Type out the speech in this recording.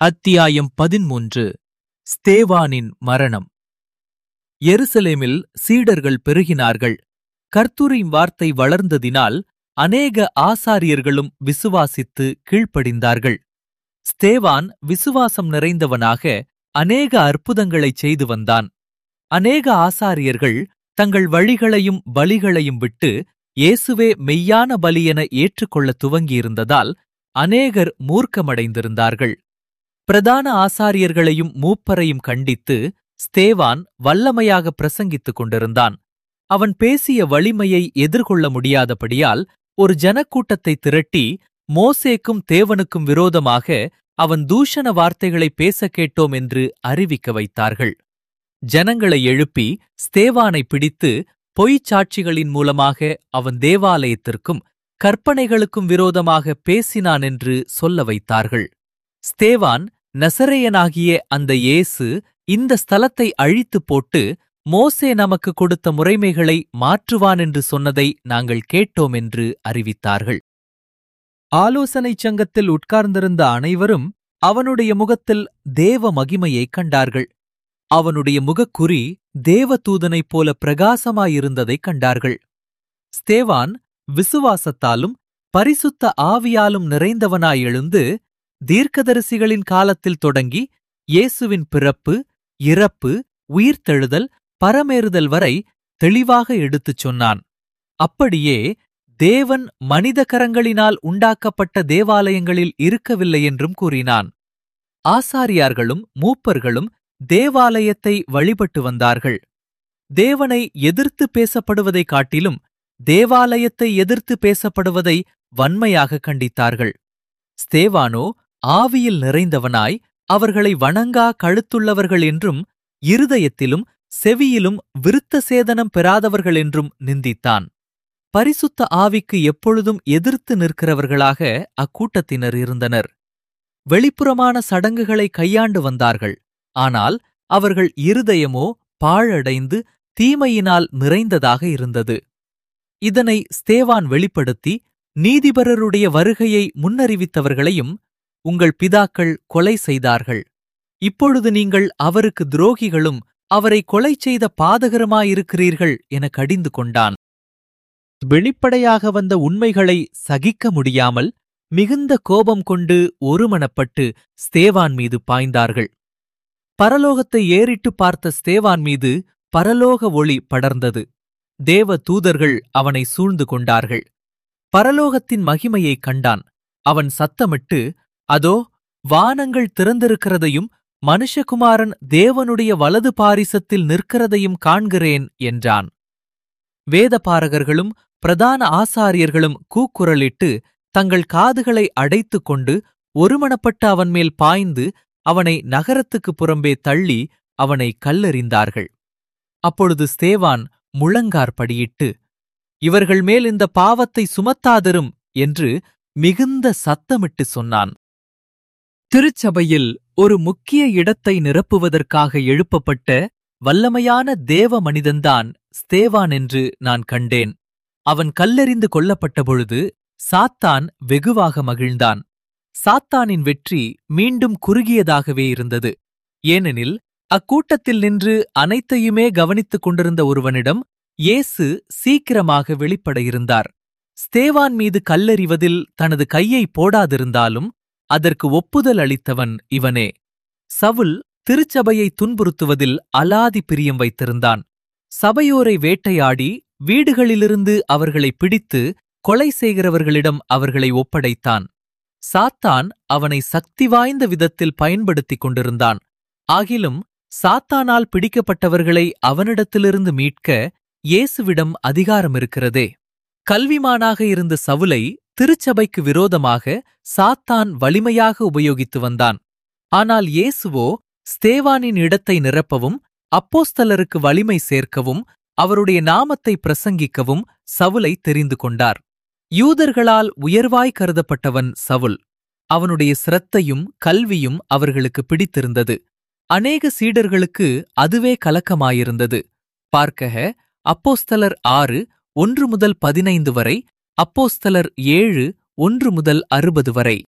அத்தியாயம் பதிமூன்று ஸ்தேவானின் மரணம் எருசலேமில் சீடர்கள் பெருகினார்கள் கர்த்தரின் வார்த்தை வளர்ந்ததினால் அநேக ஆசாரியர்களும் விசுவாசித்து கீழ்ப்படிந்தார்கள் ஸ்தேவான் விசுவாசம் நிறைந்தவனாக அநேக அற்புதங்களைச் செய்து வந்தான் அநேக ஆசாரியர்கள் தங்கள் வழிகளையும் பலிகளையும் விட்டு இயேசுவே மெய்யான பலியென ஏற்றுக்கொள்ளத் துவங்கியிருந்ததால் அநேகர் மூர்க்கமடைந்திருந்தார்கள் பிரதான ஆசாரியர்களையும் மூப்பரையும் கண்டித்து ஸ்தேவான் வல்லமையாக பிரசங்கித்துக் கொண்டிருந்தான் அவன் பேசிய வலிமையை எதிர்கொள்ள முடியாதபடியால் ஒரு ஜனக்கூட்டத்தை திரட்டி மோசேக்கும் தேவனுக்கும் விரோதமாக அவன் தூஷண வார்த்தைகளை பேசக் கேட்டோம் என்று அறிவிக்க வைத்தார்கள் ஜனங்களை எழுப்பி ஸ்தேவானை பிடித்து பொய்ச் சாட்சிகளின் மூலமாக அவன் தேவாலயத்திற்கும் கற்பனைகளுக்கும் விரோதமாக பேசினான் என்று சொல்ல வைத்தார்கள் ஸ்தேவான் நசரேயனாகிய அந்த இயேசு இந்த ஸ்தலத்தை அழித்துப் போட்டு மோசே நமக்கு கொடுத்த முறைமைகளை மாற்றுவான் என்று சொன்னதை நாங்கள் கேட்டோம் என்று அறிவித்தார்கள் ஆலோசனைச் சங்கத்தில் உட்கார்ந்திருந்த அனைவரும் அவனுடைய முகத்தில் தேவ மகிமையைக் கண்டார்கள் அவனுடைய முகக்குறி தேவதூதனைப் போல பிரகாசமாயிருந்ததைக் கண்டார்கள் ஸ்தேவான் விசுவாசத்தாலும் பரிசுத்த ஆவியாலும் நிறைந்தவனாய் எழுந்து தீர்க்கதரிசிகளின் காலத்தில் தொடங்கி இயேசுவின் பிறப்பு இறப்பு உயிர்த்தெழுதல் பரமேறுதல் வரை தெளிவாக எடுத்துச் சொன்னான் அப்படியே தேவன் மனித கரங்களினால் உண்டாக்கப்பட்ட தேவாலயங்களில் இருக்கவில்லை என்றும் கூறினான் ஆசாரியார்களும் மூப்பர்களும் தேவாலயத்தை வழிபட்டு வந்தார்கள் தேவனை எதிர்த்து பேசப்படுவதைக் காட்டிலும் தேவாலயத்தை எதிர்த்து பேசப்படுவதை வன்மையாக கண்டித்தார்கள் ஸ்தேவானோ ஆவியில் நிறைந்தவனாய் அவர்களை வணங்கா கழுத்துள்ளவர்கள் என்றும் இருதயத்திலும் செவியிலும் விருத்த சேதனம் பெறாதவர்கள் என்றும் நிந்தித்தான் பரிசுத்த ஆவிக்கு எப்பொழுதும் எதிர்த்து நிற்கிறவர்களாக அக்கூட்டத்தினர் இருந்தனர் வெளிப்புறமான சடங்குகளை கையாண்டு வந்தார்கள் ஆனால் அவர்கள் இருதயமோ பாழடைந்து தீமையினால் நிறைந்ததாக இருந்தது இதனை ஸ்தேவான் வெளிப்படுத்தி நீதிபரருடைய வருகையை முன்னறிவித்தவர்களையும் உங்கள் பிதாக்கள் கொலை செய்தார்கள் இப்பொழுது நீங்கள் அவருக்கு துரோகிகளும் அவரை கொலை செய்த பாதகருமாயிருக்கிறீர்கள் என கடிந்து கொண்டான் வெளிப்படையாக வந்த உண்மைகளை சகிக்க முடியாமல் மிகுந்த கோபம் கொண்டு ஒருமனப்பட்டு ஸ்தேவான் மீது பாய்ந்தார்கள் பரலோகத்தை ஏறிட்டு பார்த்த ஸ்தேவான் மீது பரலோக ஒளி படர்ந்தது தேவ தூதர்கள் அவனை சூழ்ந்து கொண்டார்கள் பரலோகத்தின் மகிமையைக் கண்டான் அவன் சத்தமிட்டு அதோ வானங்கள் திறந்திருக்கிறதையும் மனுஷகுமாரன் தேவனுடைய வலது பாரிசத்தில் நிற்கிறதையும் காண்கிறேன் என்றான் வேதபாரகர்களும் பிரதான ஆசாரியர்களும் கூக்குரலிட்டு தங்கள் காதுகளை அடைத்துக் கொண்டு ஒருமனப்பட்டு அவன் மேல் பாய்ந்து அவனை நகரத்துக்கு புறம்பே தள்ளி அவனை கல்லெறிந்தார்கள் அப்பொழுது ஸ்தேவான் முழங்கார் படியிட்டு இவர்கள் மேல் இந்த பாவத்தை சுமத்தாதிரும் என்று மிகுந்த சத்தமிட்டு சொன்னான் திருச்சபையில் ஒரு முக்கிய இடத்தை நிரப்புவதற்காக எழுப்பப்பட்ட வல்லமையான தேவ மனிதன்தான் ஸ்தேவான் என்று நான் கண்டேன் அவன் கல்லெறிந்து கொல்லப்பட்ட பொழுது சாத்தான் வெகுவாக மகிழ்ந்தான் சாத்தானின் வெற்றி மீண்டும் குறுகியதாகவே இருந்தது ஏனெனில் அக்கூட்டத்தில் நின்று அனைத்தையுமே கவனித்துக் கொண்டிருந்த ஒருவனிடம் இயேசு சீக்கிரமாக வெளிப்பட இருந்தார் ஸ்தேவான் மீது கல்லெறிவதில் தனது கையை போடாதிருந்தாலும் அதற்கு ஒப்புதல் அளித்தவன் இவனே சவுல் திருச்சபையை துன்புறுத்துவதில் அலாதி பிரியம் வைத்திருந்தான் சபையோரை வேட்டையாடி வீடுகளிலிருந்து அவர்களை பிடித்து கொலை செய்கிறவர்களிடம் அவர்களை ஒப்படைத்தான் சாத்தான் அவனை சக்தி வாய்ந்த விதத்தில் பயன்படுத்திக் கொண்டிருந்தான் ஆகிலும் சாத்தானால் பிடிக்கப்பட்டவர்களை அவனிடத்திலிருந்து மீட்க இயேசுவிடம் அதிகாரம் இருக்கிறதே கல்விமானாக இருந்த சவுலை திருச்சபைக்கு விரோதமாக சாத்தான் வலிமையாக உபயோகித்து வந்தான் ஆனால் இயேசுவோ ஸ்தேவானின் இடத்தை நிரப்பவும் அப்போஸ்தலருக்கு வலிமை சேர்க்கவும் அவருடைய நாமத்தை பிரசங்கிக்கவும் சவுலை தெரிந்து கொண்டார் யூதர்களால் உயர்வாய் கருதப்பட்டவன் சவுல் அவனுடைய சிரத்தையும் கல்வியும் அவர்களுக்கு பிடித்திருந்தது அநேக சீடர்களுக்கு அதுவே கலக்கமாயிருந்தது பார்க்கக அப்போஸ்தலர் ஆறு ஒன்று முதல் பதினைந்து வரை அப்போஸ்தலர் ஏழு ஒன்று முதல் அறுபது வரை